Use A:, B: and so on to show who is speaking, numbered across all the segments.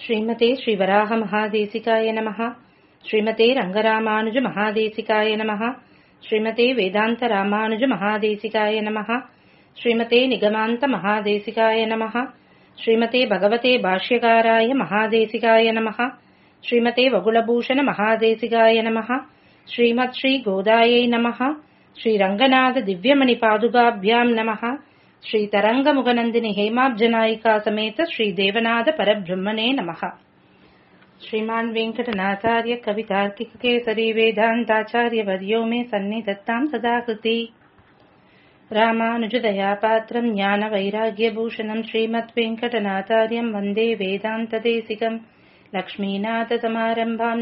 A: ஸ்ரீமதே ஸ்ரீவராக மகாதேசிகாய நமः ஸ்ரீமதே ரங்கராமானுஜ மகாதேசிகாய நமः ஸ்ரீமதே வேதாந்த ராமானுஜ மகாதேசிகாய நமः ஸ்ரீமதே நிகமாந்த மகாதேசிகாய நமः ஸ்ரீமதே பகவதே பாஷ்யகாராய மகாதேசிகாய நமः ஸ்ரீமதே வகுலபூஷண மகாதேசிகாய நமः ஸ்ரீமத் ஸ்ரீ கோதாயை நமः ஸ்ரீரங்கநாத திவ்யமணி பாதுகாபியாம் நமः ஸ்ரீ தரங்கமுகநந்தினி ஹேமாப்ஜநாயிகா சமேத ஸ்ரீ தேவநாத பரபிரம்மனே நமः श्रीमान् वेङ्कटनाथार्य कवितार्किककेसरी वेदान्ताचार्यवर्यो मे सन्निधत्ताम् सदा कृति रामानुजदयापात्रम् ज्ञानवैराग्यभूषणम् श्रीमद्वेङ्कटनाथार्यम् वन्दे वेदान्तदेशिकम् लक्ष्मीनाथसमारम्भाम्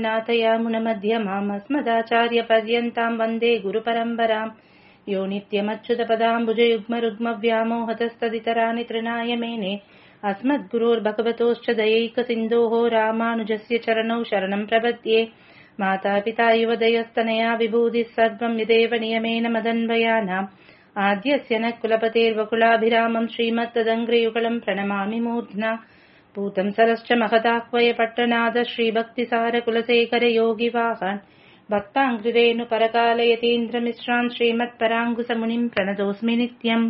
A: नाथयामुनमध्यमामस्मदाचार्यपर्यन्ताम् वन्दे गुरुपरम्पराम् यो नित्यमच्युतपदाम्बुजयुग्मरुग्मव्यामोहतस्तदितराणि तृणाय मेने अस्मद्गुरोर्भगवतोश्च दयैकसिन्धोः रामानुजस्य चरणौ शरणम् प्रपद्ये मातापिता युवदयस्तनया विभूतिः सर्वम् यदेव नियमेन मदन्वयानाम् आद्यस्य न कुलपतेर्वकुलाभिरामम् श्रीमत्तदङ्ग्रयुगलम् प्रणमामि मूर्ध्ना पूतम् सरश्च महदाह्वयपट्टनाद श्रीभक्तिसारकुलशेखर योगिवाहान् भक्ताङ्घ्रिरेणुपरकालयतीन्द्रमिश्रान् श्रीमत्पराङ्कुशमुनिम् प्रणतोऽस्मि नित्यम्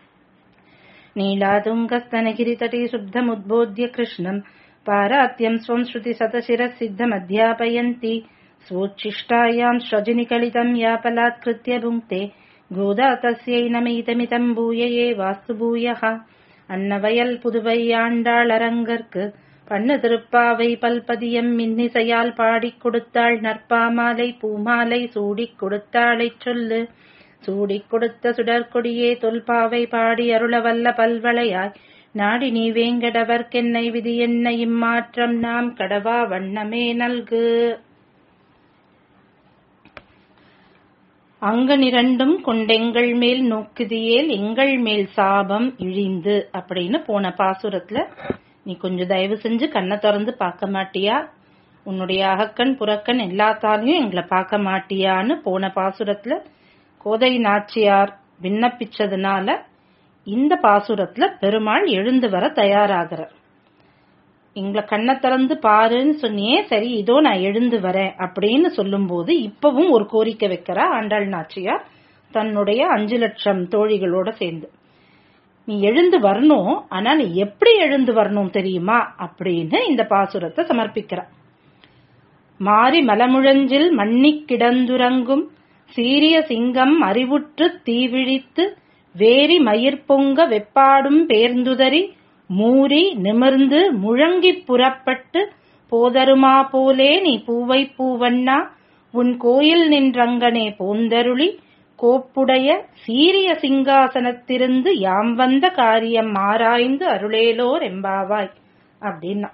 A: नीलातुङ्गस्तनगिरितटे शुद्धमुद्बोध्य कृष्णम् पारात्यम् स्वम् श्रुतिशतशिरः सिद्धमध्यापयन्ति स्वोच्छिष्टायाम् श्रजनिकलितम् यापलात्कृत्य भुङ्क्ते गोदा तस्यै नमैतमितम् भूय ये वास्तु भूयः அன்னவயல் புதுவையாண்டாளரங்கற்கு பண்ணு திருப்பாவை பல்பதியம் மின்னிசையால் பாடிக் கொடுத்தாள் நற்பாமாலை பூமாலை சூடிக் கொடுத்தாளைச் சொல்லு சூடிக் கொடுத்த சுடற்கொடியே தொல்பாவை பாடி அருளவல்ல பல்வளையாய் நாடி நீ வேங்கடவர்க்கென்னை விதி என்ன இம்மாற்றம் நாம் கடவா வண்ணமே நல்கு அங்கனிரண்டும் கொண்டெங்கள் மேல் நோக்குதியேல் எங்கள் மேல் சாபம் இழிந்து அப்படின்னு போன பாசுரத்துல நீ கொஞ்சம் தயவு செஞ்சு கண்ணை திறந்து பார்க்க மாட்டியா உன்னுடைய அகக்கண் புறக்கண் எல்லாத்தாலையும் எங்களை பார்க்க மாட்டியான்னு போன பாசுரத்துல கோதை நாச்சியார் விண்ணப்பிச்சதுனால இந்த பாசுரத்துல பெருமாள் எழுந்து வர தயாராகிறார் எங்களை கண்ணை திறந்து பாருன்னு சொன்னியே சரி இதோ நான் எழுந்து வரேன் அப்படின்னு சொல்லும்போது இப்பவும் ஒரு கோரிக்கை வைக்கிறா ஆண்டாள் நாச்சியார் தன்னுடைய அஞ்சு லட்சம் தோழிகளோட சேர்ந்து நீ எழுந்து வரணும் ஆனா நீ எப்படி எழுந்து வரணும் தெரியுமா அப்படின்னு இந்த பாசுரத்தை சமர்ப்பிக்கிறா மாறி மலமுழஞ்சில் மண்ணி கிடந்துறங்கும் சீரிய சிங்கம் அறிவுற்று தீவிழித்து வேரி மயிர்பொங்க வெப்பாடும் பேர்ந்துதறி மூறி நிமிர்ந்து முழங்கிப் புறப்பட்டு போதருமா போலே நீ பூவை பூவண்ணா உன் கோயில் நின்றங்கனே போந்தருளி கோப்புடைய சீரிய சிங்காசனத்திருந்து யாம் வந்த காரியம் ஆராய்ந்து அருளேலோர் எம்பாவாய் அப்படின்னா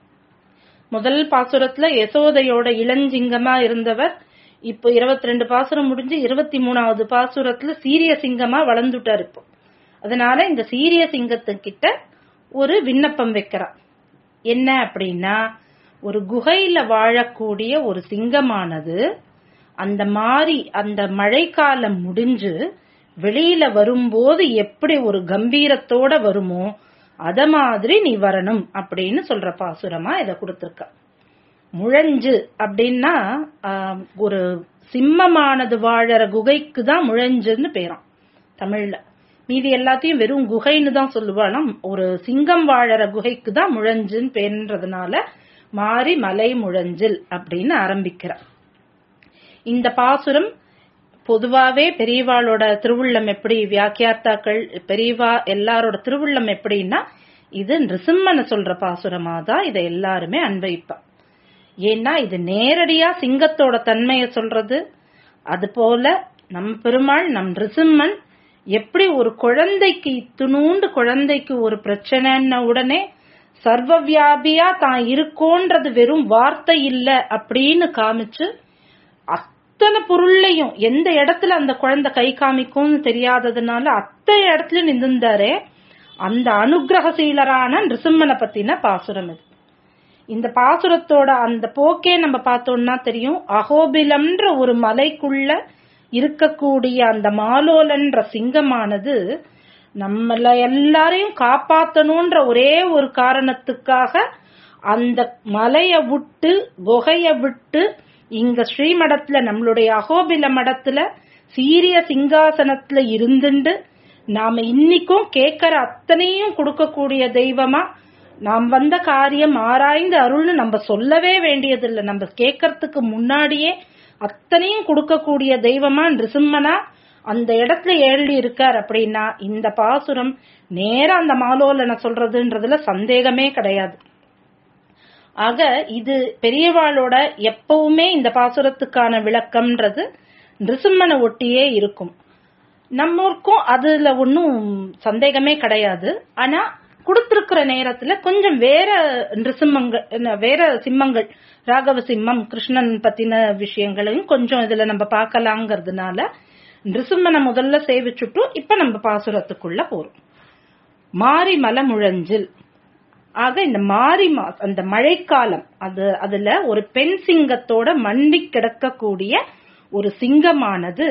A: முதல் பாசுரத்துல யசோதையோட இளஞ்சிங்கமா இருந்தவர் இப்போ இருபத்தி ரெண்டு பாசுரம் முடிஞ்சு இருபத்தி மூணாவது பாசுரத்துல சீரிய சிங்கமா வளர்ந்துட்டார் இப்போ அதனால இந்த சீரிய சிங்கத்துக்கிட்ட ஒரு விண்ணப்பம் வைக்கிறான் என்ன அப்படின்னா ஒரு குகையில வாழக்கூடிய ஒரு சிங்கமானது அந்த மாதிரி அந்த மழைக்காலம் முடிஞ்சு வெளியில வரும்போது எப்படி ஒரு கம்பீரத்தோட வருமோ அத மாதிரி நீ வரணும் அப்படின்னு சொல்ற பாசுரமா இத கொடுத்திருக்க முழஞ்சு அப்படின்னா ஒரு சிம்மமானது வாழற குகைக்கு தான் முழஞ்சுன்னு பேராம் தமிழ்ல மீதி எல்லாத்தையும் வெறும் குகைன்னு தான் சொல்லுவாளாம் ஒரு சிங்கம் வாழற குகைக்கு தான் முழஞ்சுன்னு பேர்ன்றதுனால மாறி மலை முழஞ்சில் அப்படின்னு ஆரம்பிக்கிறார் இந்த பாசுரம் பொதுவாவே பெரியவாளோட திருவுள்ளம் எப்படி வியாக்கியார்த்தாக்கள் பெரியவா எல்லாரோட திருவுள்ளம் எப்படின்னா இது நிருசிம்மனை சொல்ற பாசுரமா தான் இதை எல்லாருமே அன்வைப்பா ஏன்னா இது நேரடியா சிங்கத்தோட தன்மையை சொல்றது அது போல நம் பெருமாள் நம் ரிசிம்மன் எப்படி ஒரு குழந்தைக்கு இத்துணூண்டு குழந்தைக்கு ஒரு பிரச்சனைன்ன உடனே சர்வ வியாபியா தான் இருக்கோன்றது வெறும் வார்த்தை இல்ல அப்படின்னு காமிச்சு அத்தனை பொருள்லையும் எந்த இடத்துல அந்த குழந்தை கை காமிக்கும்னு தெரியாததுனால அத்தனை இடத்துல நின்றுந்தாரே அந்த அனுகிரகசீலரான நிருசிம்மனை பத்தின பாசுரம் இது இந்த பாசுரத்தோட அந்த போக்கே நம்ம பார்த்தோம்னா தெரியும் அகோபிலம்ன்ற ஒரு மலைக்குள்ள இருக்கக்கூடிய அந்த மாலோலன்ற சிங்கமானது நம்மள எல்லாரையும் காப்பாத்தணும்ன்ற ஒரே ஒரு காரணத்துக்காக அந்த மலைய விட்டு குகைய விட்டு இங்க ஸ்ரீமடத்துல நம்மளுடைய அகோபில மடத்துல சீரிய சிங்காசனத்துல இருந்துண்டு நாம இன்னைக்கும் கேட்கற அத்தனையும் கொடுக்கக்கூடிய தெய்வமா நாம் வந்த காரியம் ஆராய்ந்து அருள்னு நம்ம சொல்லவே வேண்டியதில்லை நம்ம கேட்கறதுக்கு முன்னாடியே அத்தனையும் கொடுக்கக்கூடிய தெய்வமா நிருசிம்மனா அந்த இடத்துல ஏழி இருக்கார் அப்படின்னா இந்த பாசுரம் நேரா அந்த மாலோலனை சொல்றதுன்றதுல சந்தேகமே கிடையாது ஆக இது பெரியவாளோட எப்பவுமே இந்த பாசுரத்துக்கான விளக்கம்ன்றது நிருசிம்மனை ஒட்டியே இருக்கும் நம்மளுக்கும் அதுல ஒன்றும் சந்தேகமே கிடையாது ஆனா கொடுத்திருக்கிற நேரத்துல கொஞ்சம் வேற நிருசிம்மங்கள் என்ன, வேற சிம்மங்கள் ராகவ சிம்மம் கிருஷ்ணன் பத்தின விஷயங்களையும் கொஞ்சம் இதுல நம்ம பார்க்கலாங்கிறதுனால நிருசிம்மனை முதல்ல சேவிச்சுட்டு இப்ப நம்ம பாசுரத்துக்குள்ள போறோம் மாரி மலமுழஞ்சில் ஆக இந்த மாரி மா அந்த மழைக்காலம் அது அதுல ஒரு பெண் சிங்கத்தோட மண்டி கிடக்கக்கூடிய ஒரு சிங்கமானது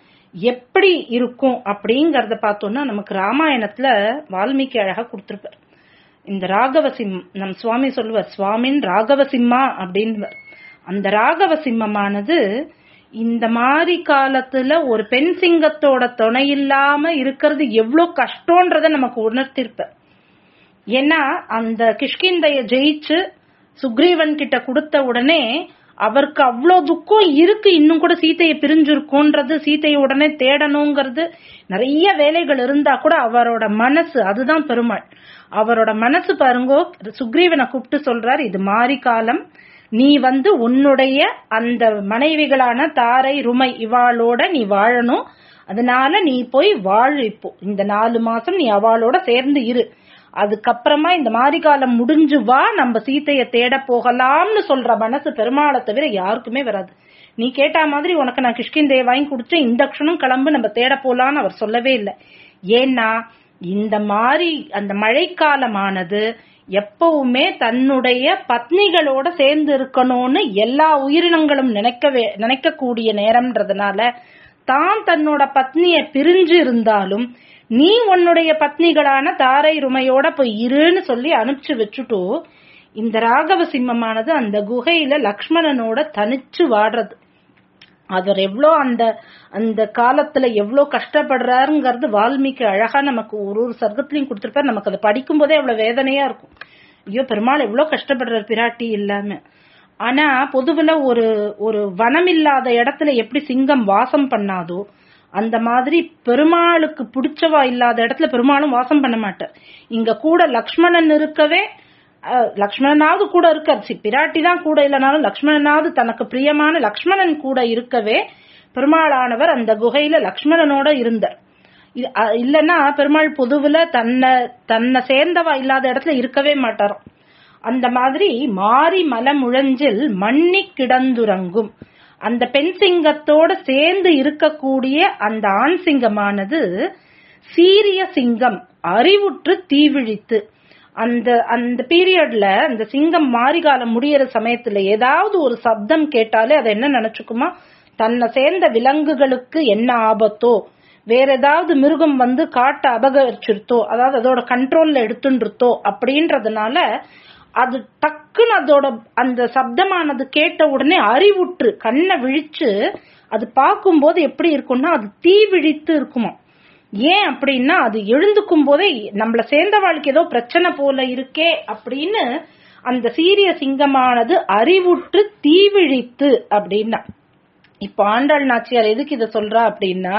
A: எப்படி இருக்கும் அப்படிங்கறத பார்த்தோம்னா நமக்கு ராமாயணத்துல வால்மீகி அழகா கொடுத்திருப்பார் இந்த ராகவ சிம் நம் சுவாமி சொல்லுவார் சுவாமின் ராகவ சிம்மா அப்படின்னு அந்த ராகவ சிம்மமானது இந்த மாதிரி காலத்துல ஒரு பெண் சிங்கத்தோட துணை இல்லாம இருக்கிறது எவ்வளவு கஷ்டம்ன்றத நமக்கு உணர்த்திருப்பார் ஏன்னா அந்த கிஷ்கிந்தைய ஜெயிச்சு சுக்ரீவன் கிட்ட கொடுத்த உடனே அவருக்கு அவ்வளோ துக்கம் இருக்கு இன்னும் கூட சீத்தையை பிரிஞ்சிருக்கும்ன்றது சீத்தையை உடனே தேடணுங்கிறது நிறைய வேலைகள் இருந்தா கூட அவரோட மனசு அதுதான் பெருமாள் அவரோட மனசு பாருங்கோ சுக்ரீவனை கூப்பிட்டு சொல்றார் இது மாரி காலம் நீ வந்து உன்னுடைய அந்த மனைவிகளான தாரை ருமை இவாளோட நீ வாழணும் அதனால நீ போய் வாழ் இப்போ இந்த நாலு மாசம் நீ அவளோட சேர்ந்து இரு அதுக்கப்புறமா இந்த மாரி காலம் முடிஞ்சு வா நம்ம சீத்தைய தேட போகலாம்னு சொல்ற மனசு பெருமாளை தவிர யாருக்குமே வராது நீ கேட்டா மாதிரி உனக்கு நான் கிஷ்கிந்தைய வாங்கி கொடுத்தேன் இந்த க்ஷணம் கிளம்பு நம்ம தேட போலான்னு அவர் சொல்லவே இல்லை ஏன்னா இந்த மாதிரி அந்த மழைக்காலமானது எப்பவுமே தன்னுடைய பத்னிகளோட சேர்ந்து இருக்கணும்னு எல்லா உயிரினங்களும் நினைக்கவே நினைக்கக்கூடிய நேரம்ன்றதுனால தான் தன்னோட பத்னிய பிரிஞ்சு இருந்தாலும் நீ உன்னுடைய பத்னிகளான தாரை ருமையோட போய் இருன்னு சொல்லி அனுப்பிச்சு வச்சுட்டு இந்த ராகவ சிம்மமானது அந்த குகையில லக்ஷ்மணனோட தனிச்சு வாடுறது அவர் எவ்வளோ அந்த அந்த காலத்துல எவ்வளோ கஷ்டப்படுறாருங்கிறது வால்மீகி அழகா நமக்கு ஒரு ஒரு சர்க்கத்திலையும் கொடுத்துருப்பாரு நமக்கு அதை படிக்கும் போதே அவ்வளவு வேதனையா இருக்கும் ஐயோ பெருமாள் எவ்வளவு கஷ்டப்படுறார் பிராட்டி இல்லாம ஆனா பொதுவுல ஒரு ஒரு வனம் இல்லாத இடத்துல எப்படி சிங்கம் வாசம் பண்ணாதோ அந்த மாதிரி பெருமாளுக்கு பிடிச்சவா இல்லாத இடத்துல பெருமாளும் வாசம் பண்ண மாட்டார் இங்க கூட லக்ஷ்மணன் இருக்கவே அஹ், லக்ஷ்மணனாவது கூட இருக்கார் சி பிராட்டி தான் கூட இல்லைனாலும் லக்ஷ்மணனாவது தனக்கு பிரியமான லக்ஷ்மணன் கூட இருக்கவே பெருமாளானவர் அந்த குகையில லக்ஷ்மணனோட இருந்தார் இது, அஹ், இல்லைன்னா பெருமாள் பொதுவுல தன்னை தன்னை சேர்ந்தவா இல்லாத இடத்துல இருக்கவே மாட்டாராம் அந்த மாதிரி மாரி மலமுழஞ்சில் மண்ணி கிடந்துறங்கும் அந்த பெண் சிங்கத்தோட சேர்ந்து இருக்கக்கூடிய அந்த ஆண் சிங்கமானது சீரிய சிங்கம் அறிவுற்று தீவிழித்து அந்த அந்த பீரியட்ல அந்த சிங்கம் மாரிகாலம் முடியற சமயத்துல ஏதாவது ஒரு சப்தம் கேட்டாலே அதை என்ன நினைச்சுக்குமா தன்னை சேர்ந்த விலங்குகளுக்கு என்ன ஆபத்தோ வேற ஏதாவது மிருகம் வந்து காட்ட அபகரிச்சிருத்தோ அதாவது அதோட கண்ட்ரோல்ல எடுத்துருத்தோ அப்படின்றதுனால அது டக்குன்னு அதோட அந்த சப்தமானது கேட்ட உடனே அறிவுற்று கண்ணை விழிச்சு அது பார்க்கும்போது எப்படி இருக்கும்னா அது தீ விழித்து இருக்குமா ஏன் அப்படின்னா அது எழுந்துக்கும் போதே நம்மள சேர்ந்தவாளுக்கு ஏதோ பிரச்சனை போல இருக்கே அப்படின்னு அந்த சீரிய சிங்கமானது அறிவுற்று தீவிழித்து அப்படின்னா இப்ப ஆண்டாள் நாச்சியார் எதுக்கு இத சொல்றா அப்படின்னா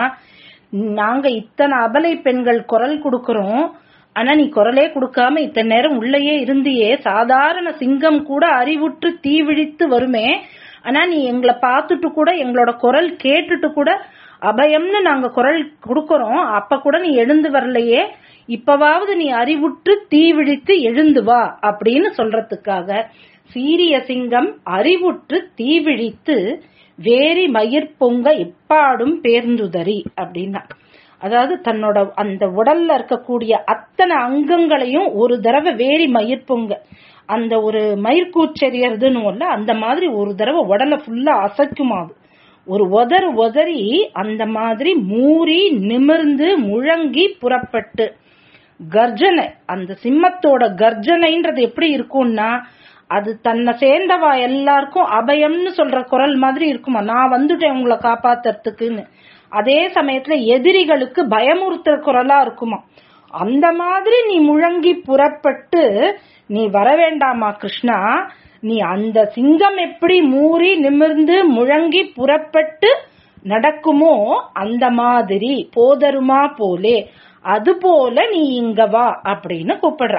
A: நாங்க இத்தனை அபலை பெண்கள் குரல் கொடுக்கறோம் ஆனா நீ குரலே கொடுக்காம இத்தனை நேரம் உள்ளேயே இருந்தியே சாதாரண சிங்கம் கூட அறிவுற்று தீவிழித்து வருமே ஆனா நீ எங்களை பார்த்துட்டு கூட எங்களோட குரல் கேட்டுட்டு கூட அபயம்னு நாங்க குரல் கொடுக்கறோம் அப்ப கூட நீ எழுந்து வரலையே இப்பவாவது நீ அறிவுற்று தீவிழித்து எழுந்து வா அப்படின்னு சொல்றதுக்காக சீரிய சிங்கம் அறிவுற்று தீவிழித்து வேரி மயிர் பொங்க இப்பாடும் பேர்ந்துதறி அப்படின்னா அதாவது தன்னோட அந்த உடல்ல இருக்கக்கூடிய அத்தனை அங்கங்களையும் ஒரு தடவை வேரி மயிர் பொங்க அந்த ஒரு மயிர்கூச்செறியறதுன்னு அந்த மாதிரி ஒரு தடவை உடலை ஃபுல்லா அசைக்குமா அது ஒரு உதறு உதறி அந்த மாதிரி மூறி நிமிர்ந்து முழங்கி புறப்பட்டு கர்ஜனை அந்த சிம்மத்தோட கர்ஜனைன்றது எப்படி இருக்கும்னா அது தன்னை சேர்ந்தவா எல்லாருக்கும் அபயம்னு சொல்ற குரல் மாதிரி இருக்குமா நான் வந்துட்டேன் உங்களை காப்பாத்துறதுக்குன்னு அதே சமயத்துல எதிரிகளுக்கு பயமுறுத்துற குரலா இருக்குமா அந்த மாதிரி நீ முழங்கி புறப்பட்டு நீ வர வேண்டாமா கிருஷ்ணா நீ அந்த சிங்கம் எப்படி மூறி நிமிர்ந்து முழங்கி புறப்பட்டு நடக்குமோ அந்த மாதிரி போதருமா போலே அது போல நீ இங்க வா அப்படின்னு கூப்பிடுற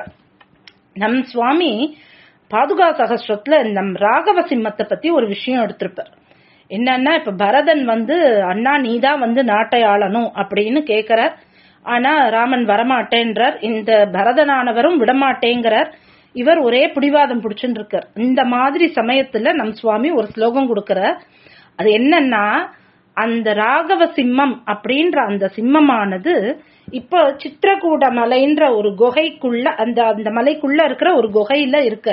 A: நம் சுவாமி பாதுகா சகஸ்ரத்துல நம் ராகவ சிம்மத்தை பத்தி ஒரு விஷயம் எடுத்திருப்பார் என்னன்னா இப்ப பரதன் வந்து அண்ணா நீதான் வந்து நாட்டை ஆளணும் அப்படின்னு கேக்குறார் ஆனா ராமன் வரமாட்டேன்றார் இந்த பரதனானவரும் விடமாட்டேங்கிறார் இவர் ஒரே பிடிவாதம் பிடிச்சுட்டு இருக்கார் இந்த மாதிரி சமயத்துல நம் சுவாமி ஒரு ஸ்லோகம் கொடுக்கிறார் அது என்னன்னா அந்த ராகவ சிம்மம் அப்படின்ற அந்த சிம்மமானது இப்போ சித்திரகூட மலைன்ற ஒரு குகைக்குள்ள அந்த அந்த மலைக்குள்ள இருக்கிற ஒரு குகையில இருக்க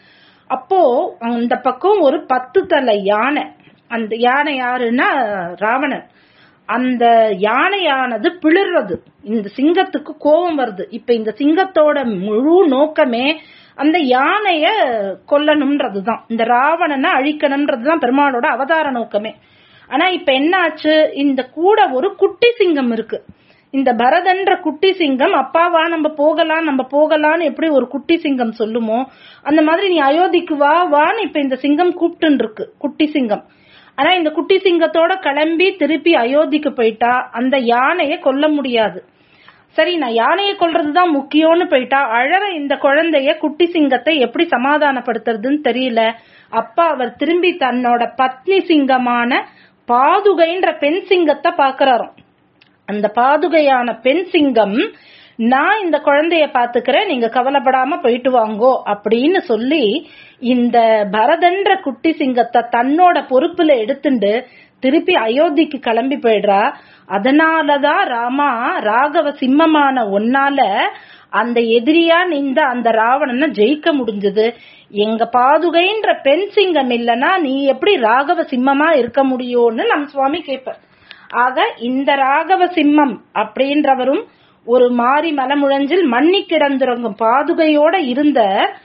A: அப்போ அந்த பக்கம் ஒரு பத்து தலை யானை அந்த யானை யாருன்னா ராவணன் அந்த யானையானது பிளிர்றது இந்த சிங்கத்துக்கு கோபம் வருது இப்ப இந்த சிங்கத்தோட முழு நோக்கமே அந்த யானைய கொல்லணும்ன்றதுதான் இந்த ராவணனை அழிக்கணும்ன்றதுதான் பெருமாளோட அவதார நோக்கமே ஆனா இப்ப என்ன ஆச்சு இந்த கூட ஒரு குட்டி சிங்கம் இருக்கு இந்த பரதன்ற குட்டி சிங்கம் அப்பாவா நம்ம போகலாம் நம்ம போகலாம்னு எப்படி ஒரு குட்டி சிங்கம் சொல்லுமோ அந்த மாதிரி நீ அயோத்திக்கு வா வான்னு இப்ப இந்த சிங்கம் கூப்பிட்டு இருக்கு குட்டி சிங்கம் ஆனா இந்த குட்டி சிங்கத்தோட கிளம்பி திருப்பி அயோத்திக்கு போயிட்டா அந்த யானைய கொல்ல முடியாது சரி நான் யானையை கொல்றதுதான் முக்கியம்னு போயிட்டா அழற இந்த குழந்தைய குட்டி சிங்கத்தை எப்படி சமாதானப்படுத்துறதுன்னு தெரியல அப்பா அவர் திரும்பி தன்னோட பத்னி சிங்கமான பாதுகைன்ற பெண் சிங்கத்தை பாக்குறாராம் அந்த பாதுகையான பெண் சிங்கம் நான் இந்த குழந்தைய பாத்துக்கிறேன் நீங்க கவலைப்படாம போயிட்டு வாங்கோ அப்படின்னு சொல்லி இந்த பரதன்ற குட்டி சிங்கத்தை தன்னோட பொறுப்புல எடுத்துண்டு திருப்பி அயோத்திக்கு கிளம்பி போயிடுறா அதனாலதான் ராமா ராகவ சிம்மமான ஒன்னால அந்த எதிரியா நின்ற அந்த ராவணனை ஜெயிக்க முடிஞ்சது எங்க பாதுகைன்ற பெண் சிங்கம் இல்லனா நீ எப்படி ராகவ சிம்மமா இருக்க முடியும்னு நம் சுவாமி கேட்பார் ஆக இந்த ராகவ சிம்மம் அப்படின்றவரும் ஒரு மாறி மலமுழஞ்சில் மண்ணி கிடந்துறங்கும் பாதுகையோட இருந்த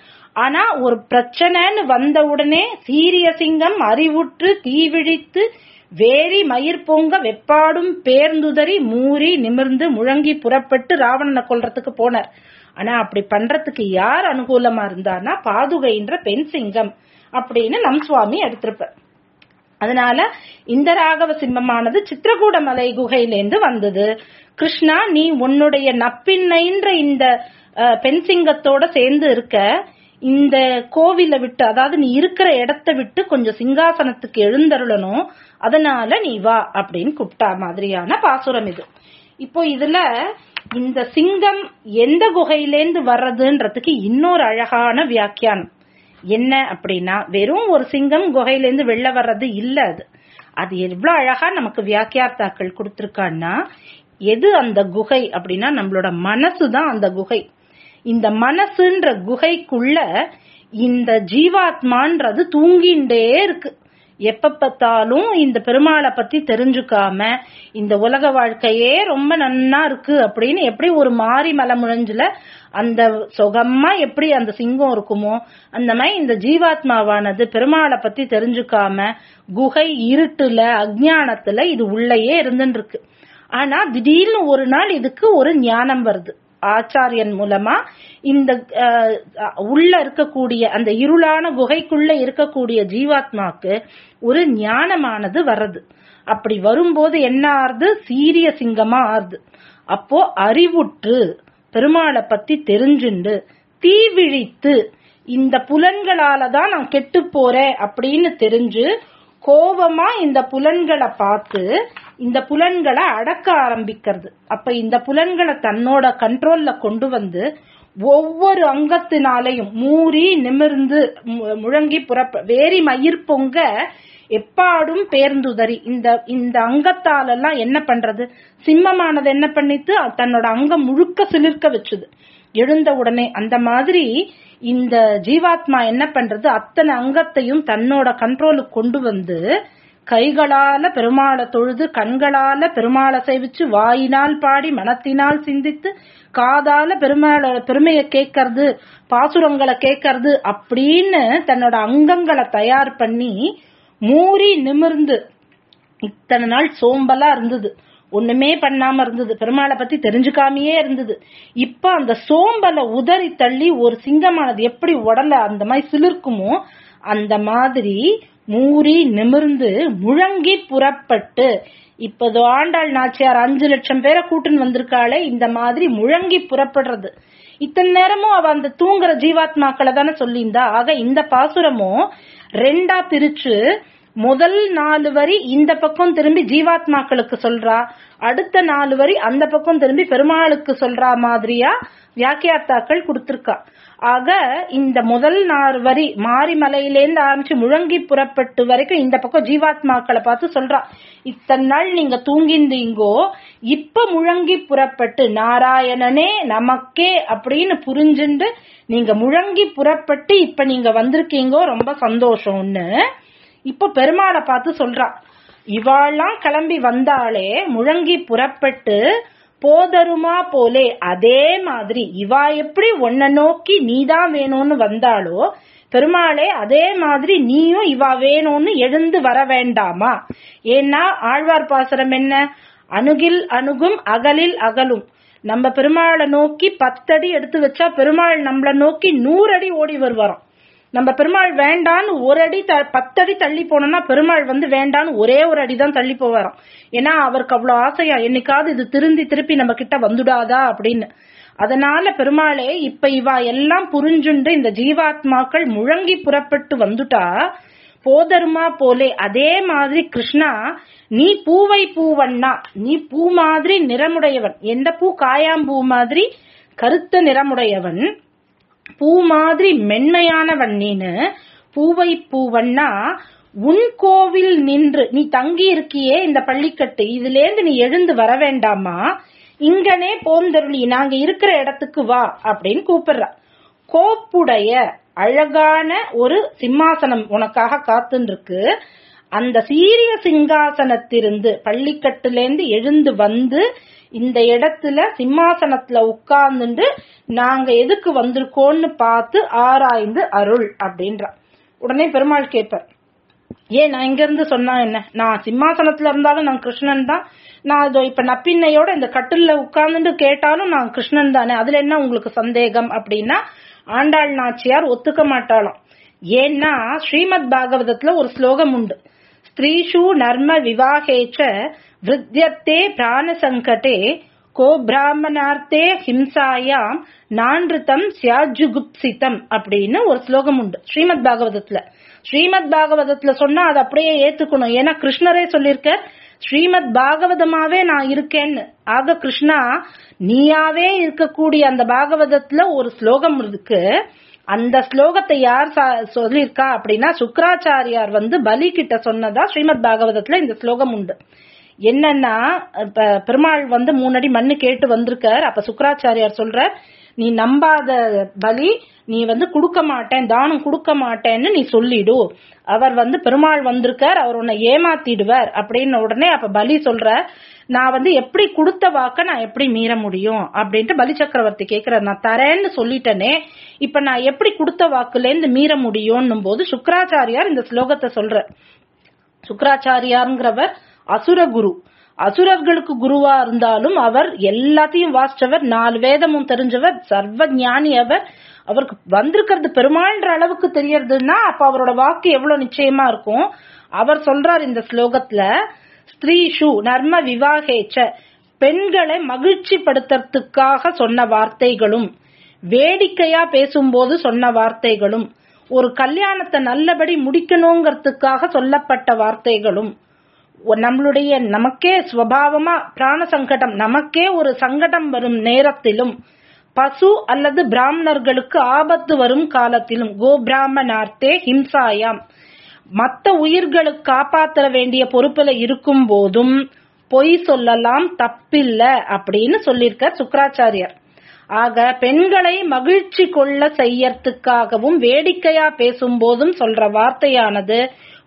A: ஆனா ஒரு பிரச்சனைன்னு வந்த உடனே சீரிய சிங்கம் அறிவுற்று தீவிழித்து வேரி மயிர் பொங்க வெப்பாடும் பேர்ந்துதறி மூறி நிமிர்ந்து முழங்கி புறப்பட்டு ராவணனை கொல்றதுக்கு போனார் ஆனா அப்படி பண்றதுக்கு யார் அனுகூலமா இருந்தானா பாதுகைன்ற பெண் சிங்கம் அப்படின்னு நம் சுவாமி எடுத்திருப்பார் அதனால இந்த ராகவ சிம்மமானது சித்திரகூட மலை குகையிலேருந்து வந்தது கிருஷ்ணா நீ உன்னுடைய நப்பின்னைன்ற இந்த பெண் சிங்கத்தோட சேர்ந்து இருக்க இந்த கோவில விட்டு அதாவது நீ இருக்கிற இடத்த விட்டு கொஞ்சம் சிங்காசனத்துக்கு எழுந்தருளணும் அதனால நீ வா அப்படின்னு கூப்பிட்டா மாதிரியான பாசுரம் இது இப்போ இதுல இந்த சிங்கம் எந்த குகையிலேந்து வர்றதுன்றதுக்கு இன்னொரு அழகான வியாக்கியானம் என்ன அப்படின்னா வெறும் ஒரு சிங்கம் குகையிலேருந்து வெளில வர்றது இல்ல அது அது எவ்வளவு அழகா நமக்கு வியாக்கியார்த்தாக்கள் கொடுத்திருக்கான்னா எது அந்த குகை அப்படின்னா நம்மளோட மனசுதான் அந்த குகை இந்த மனசுன்ற குகைக்குள்ள இந்த ஜீவாத்மான்றது தூங்கிண்டே இருக்கு எப்ப பார்த்தாலும் இந்த பெருமாளை பத்தி தெரிஞ்சுக்காம இந்த உலக வாழ்க்கையே ரொம்ப நன்னா இருக்கு அப்படின்னு எப்படி ஒரு மாறி மலை முழஞ்சுல அந்த சுகமா எப்படி அந்த சிங்கம் இருக்குமோ அந்த மாதிரி இந்த ஜீவாத்மாவானது பெருமாளை பத்தி தெரிஞ்சுக்காம குகை இருட்டுல அஜ்ஞானத்துல இது உள்ளேயே இருந்துட்டு இருக்கு ஆனா திடீர்னு ஒரு நாள் இதுக்கு ஒரு ஞானம் வருது ஆச்சாரியன் மூலமா இந்த உள்ள இருக்கக்கூடிய அந்த இருளான குகைக்குள்ள இருக்கக்கூடிய ஜீவாத்மாக்கு ஒரு ஞானமானது வர்றது அப்படி வரும்போது என்ன ஆறுது சீரிய சிங்கமா ஆறுது அப்போ அறிவுற்று பெருமாளை பத்தி தெரிஞ்சுண்டு தீவிழித்து இந்த புலன்களால தான் நான் கெட்டு போறேன் அப்படின்னு தெரிஞ்சு கோபமா இந்த புலன்களை பார்த்து இந்த புலன்களை அடக்க ஆரம்பிக்கிறது அப்ப இந்த புலன்களை தன்னோட கண்ட்ரோல்ல கொண்டு வந்து ஒவ்வொரு அங்கத்தினாலையும் மூறி நிமிர்ந்து முழங்கி புறப்ப வேரி மயிர் பொங்க எப்பாடும் பேர்ந்துதறி இந்த இந்த அங்கத்தால எல்லாம் என்ன பண்றது சிம்மமானது என்ன பண்ணித்து தன்னோட அங்கம் முழுக்க சிலிர்க்க வச்சுது எழுந்த உடனே அந்த மாதிரி இந்த ஜீவாத்மா என்ன பண்றது அத்தனை அங்கத்தையும் தன்னோட கண்ட்ரோலுக்கு கொண்டு வந்து கைகளால பெருமாளை தொழுது கண்களால பெருமாளை சேவிச்சு வாயினால் பாடி மனத்தினால் சிந்தித்து காதால பெருமாளோட பெருமையை கேட்கறது பாசுரங்களை கேட்கறது அப்படின்னு தன்னோட அங்கங்களை தயார் பண்ணி மூறி நிமிர்ந்து இத்தனை நாள் சோம்பலா இருந்தது ஒண்ணுமே பண்ணாம இருந்தது பெருமாளை பத்தி தெரிஞ்சுக்காமயே இருந்தது இப்ப அந்த சோம்பலை உதறி தள்ளி ஒரு சிங்கமானது எப்படி உடல அந்த மாதிரி சிலிர்க்குமோ அந்த மாதிரி மூறி நிமிர்ந்து முழங்கி புறப்பட்டு இப்போது ஆண்டாள் நாச்சியார் அஞ்சு லட்சம் பேரை கூட்டுன்னு வந்திருக்காளே இந்த மாதிரி முழங்கி புறப்படுறது இத்தனை நேரமும் அவ அந்த தூங்குற ஜீவாத்மாக்களை தானே சொல்லியிருந்தா ஆக இந்த பாசுரமும் ரெண்டா பிரிச்சு முதல் நாலு வரி இந்த பக்கம் திரும்பி ஜீவாத்மாக்களுக்கு சொல்றா அடுத்த நாலு வரி அந்த பக்கம் திரும்பி பெருமாளுக்கு சொல்றா மாதிரியா வியாக்கியாத்தாக்கள் கொடுத்திருக்கா ஆக இந்த முதல் நாலு வரி மாரிமலையிலேருந்து ஆரம்பிச்சு முழங்கி புறப்பட்டு வரைக்கும் இந்த பக்கம் ஜீவாத்மாக்களை பார்த்து சொல்றா இத்தனை நாள் நீங்க தூங்கிந்தீங்கோ இப்ப முழங்கி புறப்பட்டு நாராயணனே நமக்கே அப்படின்னு புரிஞ்சுண்டு நீங்க முழங்கி புறப்பட்டு இப்ப நீங்க வந்திருக்கீங்கோ ரொம்ப சந்தோஷம்னு இப்ப பெருமாளை பார்த்து சொல்றா இவாள்லாம் கிளம்பி வந்தாலே முழங்கி புறப்பட்டு போதருமா போலே அதே மாதிரி இவா எப்படி உன்னை நோக்கி நீதான் வேணும்னு வந்தாளோ பெருமாளே அதே மாதிரி நீயும் இவா வேணும்னு எழுந்து வர வேண்டாமா ஏன்னா ஆழ்வார் பாசுரம் என்ன அணுகில் அணுகும் அகலில் அகலும் நம்ம பெருமாளை நோக்கி பத்தடி எடுத்து வச்சா பெருமாள் நம்மள நோக்கி நூறு அடி ஓடி வருவாராம் நம்ம பெருமாள் வேண்டான்னு ஒரு அடி த- பத்தடி தள்ளி போனோம்னா பெருமாள் வந்து வேண்டான்னு ஒரே ஒரு அடி தான் தள்ளி போவாராம் ஏன்னா அவருக்கு அவ்வளவு ஆசையா என்னைக்காவது இது திருந்தி திருப்பி நம்ம கிட்ட வந்துடாதா அப்படின்னு அதனால பெருமாளே இப்ப இவா எல்லாம் புரிஞ்சுண்டு இந்த ஜீவாத்மாக்கள் முழங்கி புறப்பட்டு வந்துட்டா போதருமா போலே அதே மாதிரி கிருஷ்ணா நீ பூவை பூவண்ணா நீ பூ மாதிரி நிறமுடையவன் எந்த பூ காயாம்பூ மாதிரி கருத்த நிறமுடையவன் பூ மாதிரி மென்மையானவன் நீனு பூவை பூவண்ணா உன் கோவில் நின்று நீ தங்கி இருக்கியே இந்த பள்ளிக்கட்டு இதுலேருந்து நீ எழுந்து வர வேண்டாமா இங்கனே போந்தருளி நாங்க இருக்கிற இடத்துக்கு வா அப்படின்னு கூப்பிடுறா கோப்புடைய அழகான ஒரு சிம்மாசனம் உனக்காக காத்துன்னு இருக்கு அந்த சீரிய சிங்காசனத்திலிருந்து பள்ளிக்கட்டுலேருந்து எழுந்து வந்து இந்த இடத்துல சிம்மாசனத்துல உட்கார்ந்துட்டு நாங்க எதுக்கு வந்திருக்கோம்னு பார்த்து ஆராய்ந்து அருள் அப்படின்றா உடனே பெருமாள் கேட்பார் ஏன் நான் இங்க இருந்து சொன்னா என்ன நான் சிம்மாசனத்துல இருந்தாலும் நான் கிருஷ்ணன் தான் நான் இதோ இப்ப நப்பின்னையோட இந்த கட்டில்ல உட்கார்ந்துட்டு கேட்டாலும் நான் கிருஷ்ணன் தானே அதுல என்ன உங்களுக்கு சந்தேகம் அப்படின்னா ஆண்டாள் நாச்சியார் ஒத்துக்க மாட்டாளாம் ஏன்னா ஸ்ரீமத் பாகவதத்துல ஒரு ஸ்லோகம் உண்டு ஸ்திரீஷு நர்ம விவாகேச்ச விருத்தியத்தே பிராண சங்கடே கோ பிராமணார்த்தே ஹிம்சாயாம் நான்ருத்தம் சியாஜுகுப்சிதம் அப்படின்னு ஒரு ஸ்லோகம் உண்டு ஸ்ரீமத் பாகவதத்துல ஸ்ரீமத் பாகவதத்துல சொன்னா அதை அப்படியே ஏத்துக்கணும் ஏன்னா கிருஷ்ணரே சொல்லியிருக்க ஸ்ரீமத் பாகவதமாவே நான் இருக்கேன்னு ஆக கிருஷ்ணா நீயாவே இருக்கக்கூடிய அந்த பாகவதத்துல ஒரு ஸ்லோகம் இருக்கு அந்த ஸ்லோகத்தை யார் சா- சொல்லியிருக்கா அப்படின்னா சுக்கராச்சாரியார் வந்து பலி கிட்ட சொன்னதா ஸ்ரீமத் பாகவதத்துல இந்த ஸ்லோகம் உண்டு என்னன்னா இப்ப பெருமாள் வந்து மூணடி மண்ணு கேட்டு வந்திருக்கார் அப்ப சுக்கராச்சாரியார் சொல்ற நீ நம்பாத பலி நீ வந்து கொடுக்க மாட்டேன் தானம் கொடுக்க மாட்டேன்னு நீ சொல்லிடு அவர் வந்து பெருமாள் வந்திருக்கார் அவர் உன்னை ஏமாத்திடுவார் அப்படின்னு உடனே அப்ப பலி சொல்ற நான் வந்து எப்படி கொடுத்த வாக்க நான் எப்படி மீற முடியும் அப்படின்ட்டு பலி சக்கரவர்த்தி கேக்குறார் நான் தரேன்னு சொல்லிட்டேனே இப்ப நான் எப்படி கொடுத்த வாக்குல இருந்து மீற முடியும்னும் போது சுக்கராச்சாரியார் இந்த ஸ்லோகத்தை சொல்ற சுக்கராச்சாரியாருங்கிறவர் அசுர குரு அசுரர்களுக்கு குருவா இருந்தாலும் அவர் எல்லாத்தையும் வாசிச்சவர் நாலு வேதமும் தெரிஞ்சவர் சர்வ ஞானி அவர் அவருக்கு வந்திருக்கிறது பெருமாள்ன்ற அளவுக்கு தெரியறதுன்னா அப்ப அவரோட வாக்கு எவ்வளவு நிச்சயமா இருக்கும் அவர் சொல்றார் இந்த ஸ்லோகத்துல ஸ்திரீஷு நர்ம விவாகேச்ச பெண்களை மகிழ்ச்சி படுத்துறதுக்காக சொன்ன வார்த்தைகளும் வேடிக்கையா பேசும்போது சொன்ன வார்த்தைகளும் ஒரு கல்யாணத்தை நல்லபடி முடிக்கணுங்கிறதுக்காக சொல்லப்பட்ட வார்த்தைகளும் ஒ- நம்மளுடைய நமக்கே ஸ்வபாவமா பிராண சங்கடம் நமக்கே ஒரு சங்கடம் வரும் நேரத்திலும் பசு அல்லது பிராமணர்களுக்கு ஆபத்து வரும் காலத்திலும் கோ பிராமணார்த்தே ஹிம்சாயாம் மத்த உயிர்களுக்கு காப்பாற்ற வேண்டிய பொறுப்புல இருக்கும் போதும் பொய் சொல்லலாம் தப்பில்ல அப்படின்னு சொல்லியிருக்கார் சுக்கராச்சாரியார் ஆக பெண்களை மகிழ்ச்சி கொள்ள செய்யறதுக்காகவும் வேடிக்கையா பேசும்போதும் சொல்ற வார்த்தையானது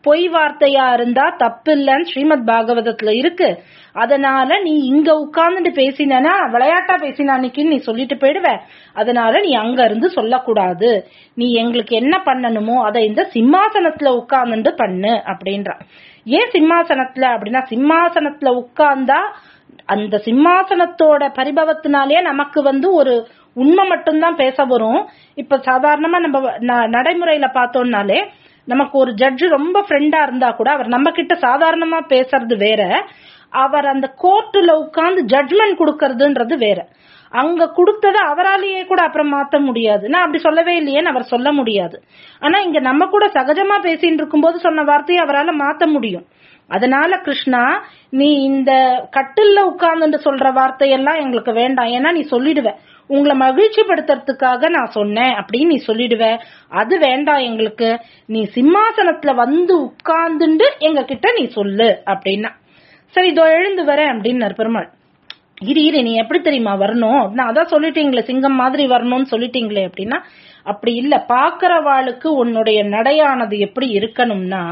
A: பொய் வார்த்தையா இருந்தா தப்பு இல்லைன்னு ஸ்ரீமத் பாகவதத்துல இருக்கு அதனால நீ இங்க உட்கார்ந்துட்டு பேசினா விளையாட்டா பேசினா அன்னைக்குன்னு நீ சொல்லிட்டு போயிடுவ அதனால நீ அங்க இருந்து சொல்லக்கூடாது நீ எங்களுக்கு என்ன பண்ணணுமோ அதை இந்த சிம்மாசனத்துல உட்கார்ந்துட்டு பண்ணு அப்படின்றா ஏன் சிம்மாசனத்துல அப்படின்னா சிம்மாசனத்துல உட்கார்ந்தா அந்த சிம்மாசனத்தோட பரிபவத்தினாலே நமக்கு வந்து ஒரு உண்மை மட்டும்தான் பேச வரும் இப்ப சாதாரணமா நம்ம ந- நடைமுறையில பார்த்தோம்னாலே நமக்கு ஒரு ஜட்ஜ் ரொம்ப ஃப்ரெண்டா இருந்தா கூட அவர் நம்ம கிட்ட சாதாரணமா பேசுறது வேற அவர் அந்த கோர்ட்டுல உட்கார்ந்து ஜட்ஜ்மெண்ட் கொடுக்கறதுன்றது வேற அங்க கொடுத்தத அவராலேயே கூட அப்புறம் மாத்த முடியாது நான் அப்படி சொல்லவே இல்லையேன்னு அவர் சொல்ல முடியாது ஆனா இங்க நம்ம கூட சகஜமா பேசிட்டு இருக்கும்போது சொன்ன வார்த்தையை அவரால மாத்த முடியும் அதனால கிருஷ்ணா நீ இந்த கட்டில்ல உட்கார்ந்துட்டு சொல்ற வார்த்தையெல்லாம் எங்களுக்கு வேண்டாம் ஏன்னா நீ சொல்லிடுவ உங்களை மகிழ்ச்சிப்படுத்துறதுக்காக நான் சொன்னேன் அப்படின்னு நீ சொல்லிடுவ அது வேண்டாம் எங்களுக்கு நீ சிம்மாசனத்துல வந்து உட்கார்ந்துண்டு எங்க கிட்ட நீ சொல்லு அப்படின்னா சரி இதோ எழுந்து வரேன் அப்படின்னாரு பெருமாள் இரு இரு நீ எப்படி தெரியுமா வரணும் நான் அதான் சொல்லிட்டீங்களே சிங்கம் மாதிரி வரணும்னு சொல்லிட்டீங்களே அப்படின்னா அப்படி இல்ல பாக்குறவாளுக்கு உன்னுடைய நடையானது எப்படி இருக்கணும்னா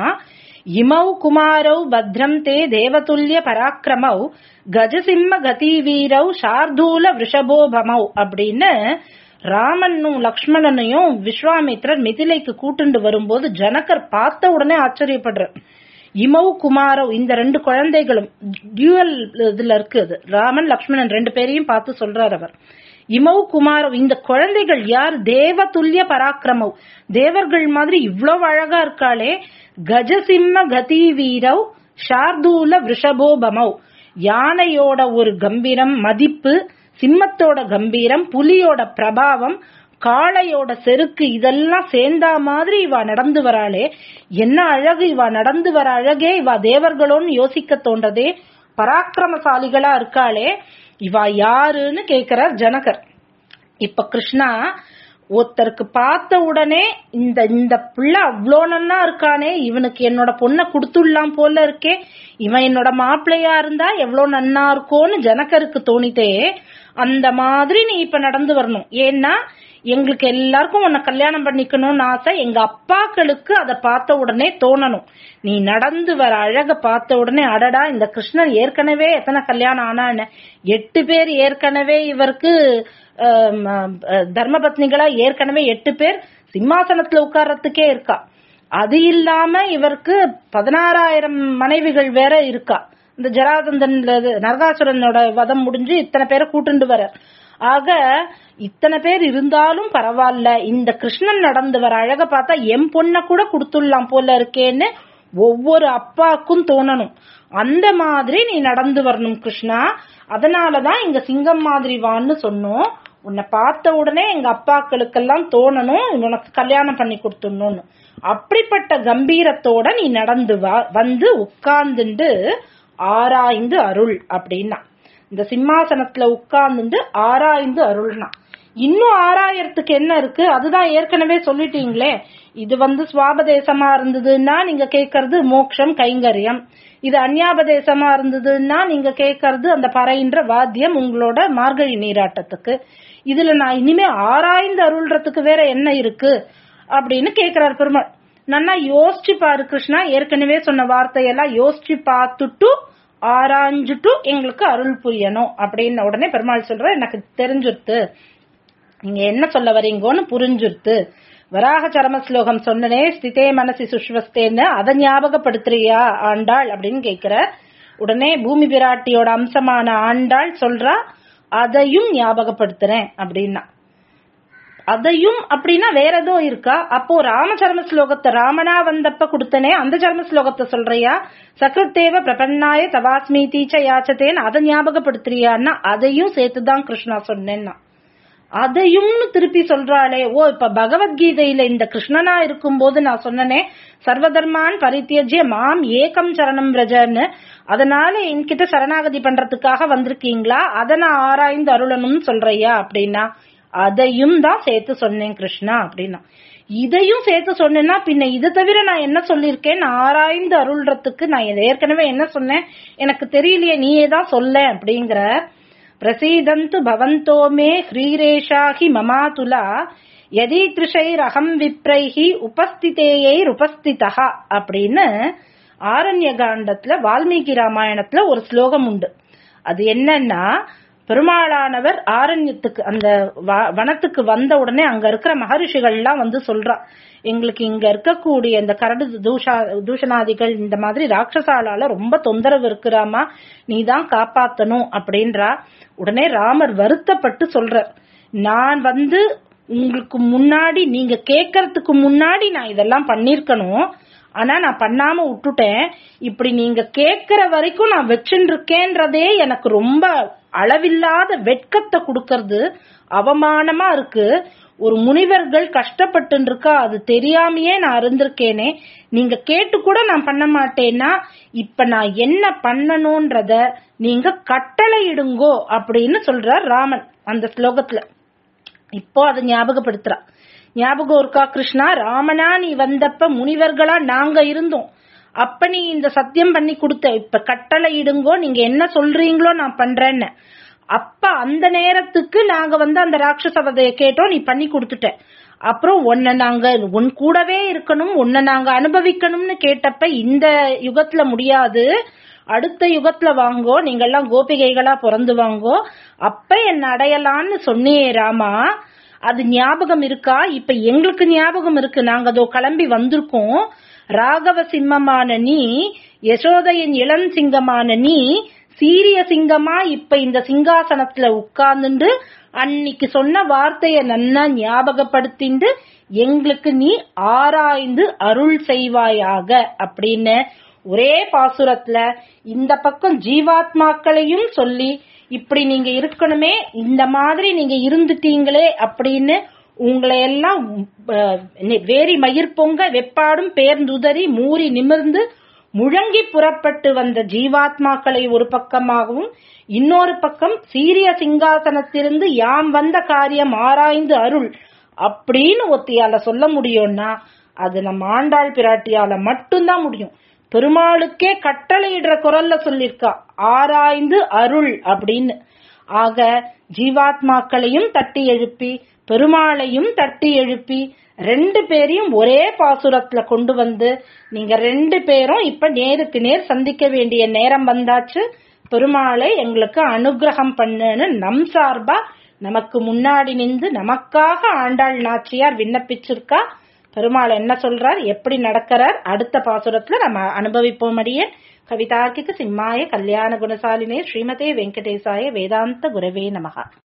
A: இமௌ குமாரௌ பத்ரம் தே தேவதுல்ய பராக்கிரமௌ கஜசிம்ம கதி வீரௌ சார்தூல விஷபோபமௌ அப்படின்னு ராமனும் லக்ஷ்மணனையும் விஸ்வாமித்ரர் மிதிலைக்கு கூட்டுண்டு வரும்போது ஜனகர் பார்த்த உடனே ஆச்சரியப்படுறார் இமௌ குமாரவ் இந்த ரெண்டு குழந்தைகளும் டியூவல் இதுல இருக்கு அது ராமன் லக்ஷ்மணன் ரெண்டு பேரையும் பார்த்து சொல்றார் அவர் இமௌ குமாரவ் இந்த குழந்தைகள் யார் தேவ துல்லிய பராக்கிரமவ் தேவர்கள் மாதிரி இவ்வளவு அழகா இருக்காளே கஜசிம்ம கதி வீரவ் ஷார்தூல விஷபோபமவ் யானையோட ஒரு கம்பீரம் மதிப்பு சிம்மத்தோட கம்பீரம் புலியோட பிரபாவம் காளையோட செருக்கு இதெல்லாம் சேர்ந்தா மாதிரி இவ நடந்து வராளே என்ன அழகு இவ நடந்து வர அழகே இவ தேவர்களோன்னு யோசிக்க தோன்றதே பராக்கிரமசாலிகளா இருக்காளே இவ யாருன்னு கேக்குறார் ஜனகர் இப்ப கிருஷ்ணா ஒருத்தருக்கு பார்த்த உடனே இந்த இந்த பிள்ளை அவ்வளோ நன்னா இருக்கானே இவனுக்கு என்னோட பொண்ணை கொடுத்துடலாம் போல இருக்கே இவன் என்னோட மாப்பிள்ளையா இருந்தா எவ்வளவு நன்னா இருக்கோன்னு ஜனகருக்கு தோணித்தே அந்த மாதிரி நீ இப்ப நடந்து வரணும் ஏன்னா எங்களுக்கு எல்லாருக்கும் உன்னை கல்யாணம் பண்ணிக்கணும்னு ஆசை எங்க அப்பாக்களுக்கு அதை பார்த்த உடனே தோணணும் நீ நடந்து வர அழக பார்த்த உடனே அடடா இந்த கிருஷ்ணன் ஏற்கனவே எத்தனை கல்யாணம் ஆனான்னு எட்டு பேர் ஏற்கனவே இவருக்கு ஆம், அஹ், தர்மபத்னிகளா ஏற்கனவே எட்டு பேர் சிம்மாசனத்துல உட்கார்றதுக்கே இருக்கா அது இல்லாம இவருக்கு பதினாறாயிரம் மனைவிகள் வேற இருக்கா இந்த ஜராதந்தன் நரகாசுரனோட வதம் முடிஞ்சு இத்தனை பேரை கூட்டுண்டு வர ஆக இத்தனை பேர் இருந்தாலும் பரவாயில்ல இந்த கிருஷ்ணன் நடந்து வர அழக பார்த்தா என் பொண்ண கூட கொடுத்துடலாம் போல இருக்கேன்னு ஒவ்வொரு அப்பாக்கும் தோணணும் அந்த மாதிரி நீ நடந்து வரணும் கிருஷ்ணா அதனாலதான் இங்க சிங்கம் மாதிரி வான்னு சொன்னோம் உன்னை பார்த்த உடனே எங்க அப்பாக்களுக்கெல்லாம் தோணணும் உனக்கு கல்யாணம் பண்ணி கொடுத்துடணும்னு அப்படிப்பட்ட கம்பீரத்தோட நீ நடந்து வா வந்து உட்கார்ந்துண்டு ஆராய்ந்து அருள் அப்படின்னா இந்த சிம்மாசனத்துல உட்கார்ந்துண்டு ஆராய்ந்து அருள்னா இன்னும் ஆராயறதுக்கு என்ன இருக்கு அதுதான் ஏற்கனவே சொல்லிட்டீங்களே இது வந்து சுவாபதேசமா இருந்ததுன்னா நீங்க கேட்கறது மோக்ஷம் கைங்கரியம் இது அந்யாபதேசமா இருந்ததுன்னா நீங்க கேட்கறது அந்த பறையின்ற வாத்தியம் உங்களோட மார்கழி நீராட்டத்துக்கு இதுல நான் இனிமே ஆராய்ந்து அருள்றதுக்கு வேற என்ன இருக்கு அப்படின்னு கேக்குறார் பெருமாள் நன்னா யோசிச்சு பாரு கிருஷ்ணா ஏற்கனவே சொன்ன வார்த்தையெல்லாம் யோசிச்சு பார்த்துட்டு ஆராய்ஞ்சுட்டு எங்களுக்கு அருள் புரியணும் அப்படின்னு உடனே பெருமாள் சொல்ற எனக்கு தெரிஞ்சுருத்து நீங்க என்ன சொல்ல வரீங்கோன்னு புரிஞ்சுருத்து வராக சரம ஸ்லோகம் சொன்னனே ஸ்திதே மனசி சுஷ்வஸ்தேன்னு அதை ஞாபகப்படுத்துறியா ஆண்டாள் அப்படின்னு கேக்குற உடனே பூமி பிராட்டியோட அம்சமான ஆண்டாள் சொல்றா அதையும் ஞாபகப்படுத்துறேன் அப்படின்னா அதையும் அப்படின்னா வேற ஏதோ இருக்கா அப்போ ராமச்சர்ம ஸ்லோகத்தை ராமனா வந்தப்ப கொடுத்தனே அந்த சர்ம ஸ்லோகத்தை சொல்றியா சகிருத்தேவ பிரபன்னாய தவாஸ்மி தீச்ச யாச்சத்தேன்னு அதை ஞாபகப்படுத்துறியான்னா அதையும் சேர்த்துதான் கிருஷ்ணா சொன்னேன்னா அதையும்னு திருப்பி சொல்றாளே ஓ இப்ப பகவத்கீதையில இந்த கிருஷ்ணனா இருக்கும்போது நான் சொன்னனே சர்வதர்மான் பரித்தியஜ்ய மாம் ஏகம் சரணம் பிரஜன்னு அதனால என்கிட்ட சரணாகதி பண்றதுக்காக வந்திருக்கீங்களா அதை நான் ஆராய்ந்து அருளணும்னு சொல்றியா அப்படின்னா அதையும் தான் சேர்த்து சொன்னேன் கிருஷ்ணா அப்படின்னா இதையும் சேர்த்து சொன்னேன்னா பின்ன இதை தவிர நான் என்ன சொல்லியிருக்கேன் நான் ஆராய்ந்து அருள்றதுக்கு நான் ஏற்கனவே என்ன சொன்னேன் எனக்கு தெரியலையே நீயே தான் சொல்ல அப்படிங்கிற பிரசீதந்து பவந்தோ மே ஹ்ரீரேஷா ஹி மமாதுலா யதீத்ருஷைர் அகம் விப்ரைஹி உபஸ்திதேயைர் உபஸ்திதா அப்படின்னு ஆரண்ய காண்டத்துல வால்மீகி ராமாயணத்துல ஒரு ஸ்லோகம் உண்டு அது என்னன்னா பெருமாளானவர் ஆரண்யத்துக்கு அந்த வ- வனத்துக்கு வந்த உடனே அங்க இருக்கிற மகரிஷிகள்லாம் வந்து சொல்றா எங்களுக்கு இங்க இருக்கக்கூடிய இந்த கரடு தூஷா தூஷணாதிகள் இந்த மாதிரி ராட்சசாலால ரொம்ப தொந்தரவு இருக்கிறாமா நீ தான் காப்பாத்தணும் அப்படின்றா உடனே ராமர் வருத்தப்பட்டு சொல்றார் நான் வந்து உங்களுக்கு முன்னாடி நீங்க கேட்கறதுக்கு முன்னாடி நான் இதெல்லாம் பண்ணிருக்கணும் ஆனா நான் பண்ணாம விட்டுட்டேன் இப்படி நீங்க கேட்கிற வரைக்கும் நான் வச்சுட்டு இருக்கேன்றதே எனக்கு ரொம்ப அளவில்லாத வெட்கத்தை கொடுக்கறது அவமானமா இருக்கு ஒரு முனிவர்கள் கஷ்டப்பட்டு இருக்கா அது தெரியாமையே நான் இருந்திருக்கேனே நீங்க கேட்டு கூட நான் பண்ண மாட்டேன்னா இப்ப நான் என்ன பண்ணணும்ன்றத நீங்க கட்டளையிடுங்கோ அப்படின்னு சொல்றார் ராமன் அந்த ஸ்லோகத்துல இப்போ அதை ஞாபகப்படுத்துறா ஞாபகம் இருக்கா கிருஷ்ணா ராமனா நீ வந்தப்ப முனிவர்களா நாங்க இருந்தோம் அப்ப நீ இந்த சத்தியம் பண்ணி கொடுத்த இப்ப கட்டளை இடுங்கோ நீங்க என்ன சொல்றீங்களோ நான் பண்றேன்னு அப்ப அந்த நேரத்துக்கு நாங்க வந்து அந்த ராட்சச வதைய கேட்டோம் நீ பண்ணி கொடுத்துட்ட அப்புறம் உன்னை நாங்க உன் கூடவே இருக்கணும் உன்னை நாங்க அனுபவிக்கணும்னு கேட்டப்ப இந்த யுகத்துல முடியாது அடுத்த யுகத்துல வாங்கோ நீங்க எல்லாம் கோபிகைகளா பிறந்து வாங்கோ அப்ப என்ன அடையலான்னு சொன்னியே ராமா அது ஞாபகம் இருக்கா இப்ப எங்களுக்கு ஞாபகம் இருக்கு நாங்க அதோ கிளம்பி வந்திருக்கோம் ராகவ சிம்மமான நீ யசோதையின் இளம் சிங்கமான நீ சீரிய சிங்கமா இப்ப இந்த சிங்காசனத்துல உட்கார்ந்துண்டு அன்னைக்கு சொன்ன வார்த்தைய நன்னா ஞாபகப்படுத்திண்டு எங்களுக்கு நீ ஆராய்ந்து அருள் செய்வாயாக அப்படின்னு ஒரே பாசுரத்துல இந்த பக்கம் ஜீவாத்மாக்களையும் சொல்லி இப்படி நீங்க இருக்கணுமே இந்த மாதிரி நீங்க இருந்துட்டீங்களே அப்படின்னு உங்களை எல்லாம் அஹ், வேரி மயிர் பொங்க வெப்பாடும் பேர்ந்துதறி மூறி நிமிர்ந்து முழங்கி புறப்பட்டு வந்த ஜீவாத்மாக்களை ஒரு பக்கமாகவும் இன்னொரு பக்கம் சீரிய சிங்காசனத்திலிருந்து யாம் வந்த காரியம் ஆராய்ந்து அருள் அப்படின்னு ஒத்தியால சொல்ல முடியும்னா அது நம்ம ஆண்டாள் பிராட்டியால மட்டும்தான் முடியும் பெருமாளுக்கே கட்டளையிடுற குரல்ல சொல்லிருக்கா ஆராய்ந்து அருள் அப்படின்னு ஆக ஜீவாத்மாக்களையும் தட்டி எழுப்பி பெருமாளையும் தட்டி எழுப்பி ரெண்டு பேரையும் ஒரே பாசுரத்துல கொண்டு வந்து நீங்க ரெண்டு பேரும் இப்ப நேருக்கு நேர் சந்திக்க வேண்டிய நேரம் வந்தாச்சு பெருமாளை எங்களுக்கு அனுகிரகம் பண்ணுன்னு நம் சார்பா நமக்கு முன்னாடி நின்று நமக்காக ஆண்டாள் நாச்சியார் விண்ணப்பிச்சிருக்கா பெருமாள் என்ன சொல்றார் எப்படி நடக்கிறார் அடுத்த பாசுரத்துல நம்ம அனுபவிப்போம் அடியே கவிதார்க்கிக சிம்மாய கல்யாண குணசாலினே ஸ்ரீமதே வெங்கடேசாய வேதாந்த குரவே நமகா